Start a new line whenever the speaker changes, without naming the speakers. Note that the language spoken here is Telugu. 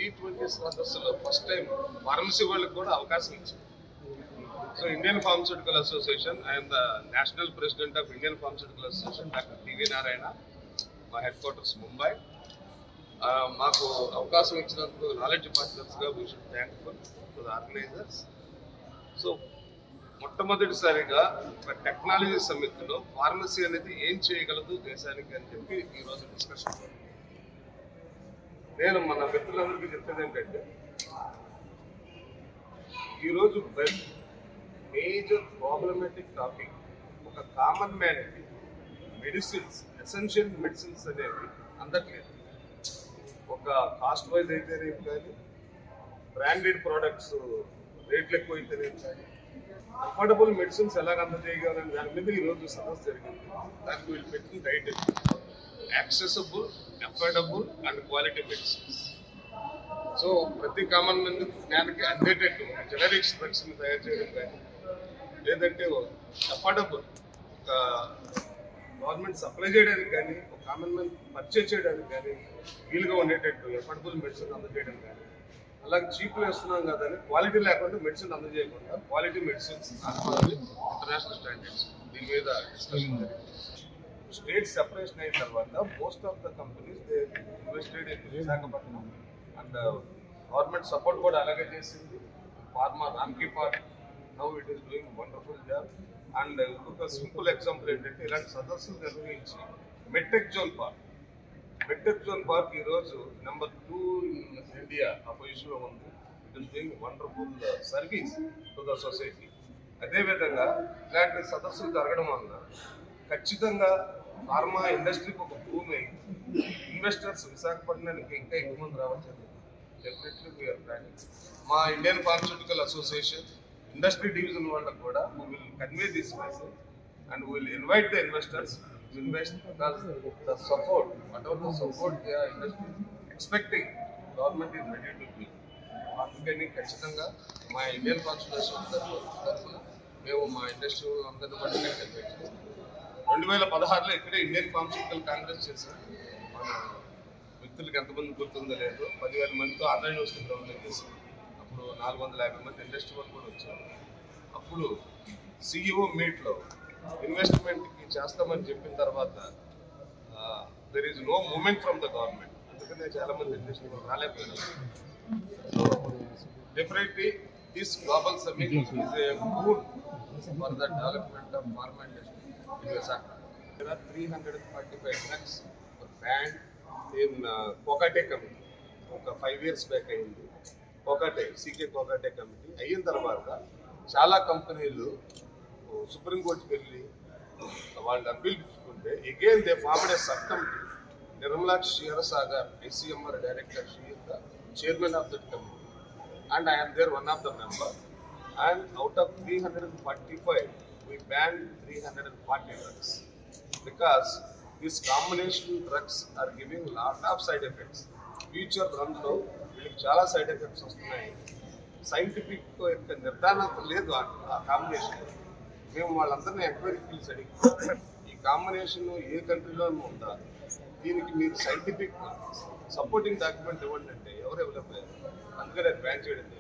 ట్వంటీ సదస్సులో ఫస్ట్ టైం ఫార్మసీ వాళ్ళకి కూడా అవకాశం ఇచ్చింది so Indian pharmaceutical association I am the national president of Indian pharmaceutical association doctor TV Narayana మా హెడ్ క్వార్టర్స్ ముంబై ఆ, మాకు అవకాశం ఇచ్చినందుకు నాలెడ్జ్ పార్ట్నర్స్గా we should thankful to the organizers so మొట్టమొదటిసారిగా ఒక టెక్నాలజీ సమితిలో ఫార్మసీ అనేది ఏం చేయగలదు దేశానికి అని చెప్పి ఈరోజు డిస్కషన్ నేను మన మిత్రులందరికీ చెప్పేది ఏంటంటే ఈరోజు మేజర్ ప్రాబ్లమేటిక్ టాపిక్ ఒక కామన్ మ్యాన్కి మెడిసిన్స్ ఎసెన్షియల్ మెడిసిన్స్ అనేవి అందట్లేదు ఒక కాస్ట్ వైజ్ అయితేనేమి కానీ బ్రాండెడ్ ప్రోడక్ట్స్ రేట్లు ఎక్కువ అయితేనేమి కానీ అఫోర్డబుల్ మెడిసిన్స్ ఎలాగ అందజేయగలని దాని మీద ఈరోజు సమస్య జరిగింది దానికి వీళ్ళు పెట్టిన diet accessible affordable and quality medicines so ప్రతి కామన్ మంది జ్ఞానికి అందేటట్టు జెనరిక్స్ డ్రగ్స్ తయారు చేయడం కానీ లేదంటే అఫోర్డబుల్ ఒక గవర్నమెంట్ సప్లై చేయడానికి కానీ ఒక కామన్ మ్యాన్ పర్చేజ్ చేయడానికి కానీ వీలుగా ఉండేటట్టు అఫోర్డబుల్ మెడిసిన్ అందజేయడం కానీ అలాగే చీప్ వేస్తున్నాం కదా అని క్వాలిటీ లేకుండా మెడిసిన్ అందజేయకుండా క్వాలిటీ మెడిసిన్స్ ఇంటర్నేషనల్ స్టాండర్డ్స్ దీని మీద డిస్కషన్ జరిగింది స్టేట్ సెపరేషన్ అయిన తర్వాత most of the companies they invested in Visakhapatnam and government support కూడా అలాగే చేసింది pharma Ramky park now it is doing wonderful job and ఇంకొక సింపుల్ ఎగ్జాంపుల్ ఏంటంటే ఇలాంటి సదస్సులు నిర్వహించి medtech zone park medtech zone park ఈ రోజు నెంబర్ టూ ఇన్ ఇండియా ఆ పొజిషన్ లో ఉంది it is doing wonderful service to the society అదేవిధంగా ఇలాంటి సదస్సులు జరగడం వలన ఖచ్చితంగా ఫార్మా ఇండస్ట్రీకి ఒక భూమి ఇన్వెస్టర్స్ విశాఖపట్నానికి ఇంకా ఎక్కువ మంది రావచ్చు డెఫినెట్లీ వీఆర్ ప్లానింగ్ మా Indian pharmaceutical association industry division వాళ్ళకు కూడా we will convey this message and will invite the investors invest the support whatever the support they are industry expecting government is ready to give అందుకని ఖచ్చితంగా మా ఇండియన్ ఫార్మస్యూటికల్ తరఫున మేము మా ఇండస్ట్రీ అందరిని కూడా కన్వే చేస్తాం రెండు వేల పదహారులో ఇక్కడే ఇండియన్ ఫార్మస్యూటికల్ కాంగ్రెస్ చేశారు మన వ్యక్తులకు ఎంతమంది గుర్తుందో లేదో పదివేల మందితో ఆన్లైన్ వస్తుంది గ్రౌండ్లో చేశారు అప్పుడు నాలుగు వందల యాభై మంది ఇండస్ట్రీ వాళ్ళు కూడా వచ్చారు అప్పుడు సిఇఓ మీట్లో ఇన్వెస్ట్మెంట్కి చేస్తామని చెప్పిన తర్వాత there is no moment from the government అందుకనే చాలా మంది ఇండస్ట్రీ వాళ్ళు రాలేకపోయారు so definitely this global summit is a good for the development of pharma industry in Visakhapatnam. There are 345 drugs banned in uh, Kokate committee. ఒక ఫైవ్ ఇయర్స్ బ్యాక్ అయింది కోకాటే సీకే కోకాటే కమిటీ అయిన తర్వాత చాలా కంపెనీలు సుప్రీంకోర్టుకి వెళ్ళి వాళ్ళు అప్పీల్ ఇచ్చుకుంటే again they formed a sub committee Nirmala Kshirsagar ICMR director she is the chairman of that committee and I am there one of the member. And out of 345, we banned 340 drugs because these combination drugs are giving lot of side effects. Future రన్లో వీళ్ళకి చాలా సైడ్ ఎఫెక్ట్స్ వస్తున్నాయి సైంటిఫిక్ యొక్క నిర్ధారణ లేదు ఆ- ఆ కాంబినేషన్ మేము వాళ్ళందరినీ ఎంక్వైరీ పిలిచి అడిగి ఈ కాంబినేషన్ ఏ కంట్రీలో ఉందా దీనికి మీరు సైంటిఫిక్ సపోర్టింగ్ డాక్యుమెంట్ ఇవ్వండి అంటే ఎవరు ఇవ్వలేకపోయారు అందుకని అది బ్యాన్ చేయడం జరిగింది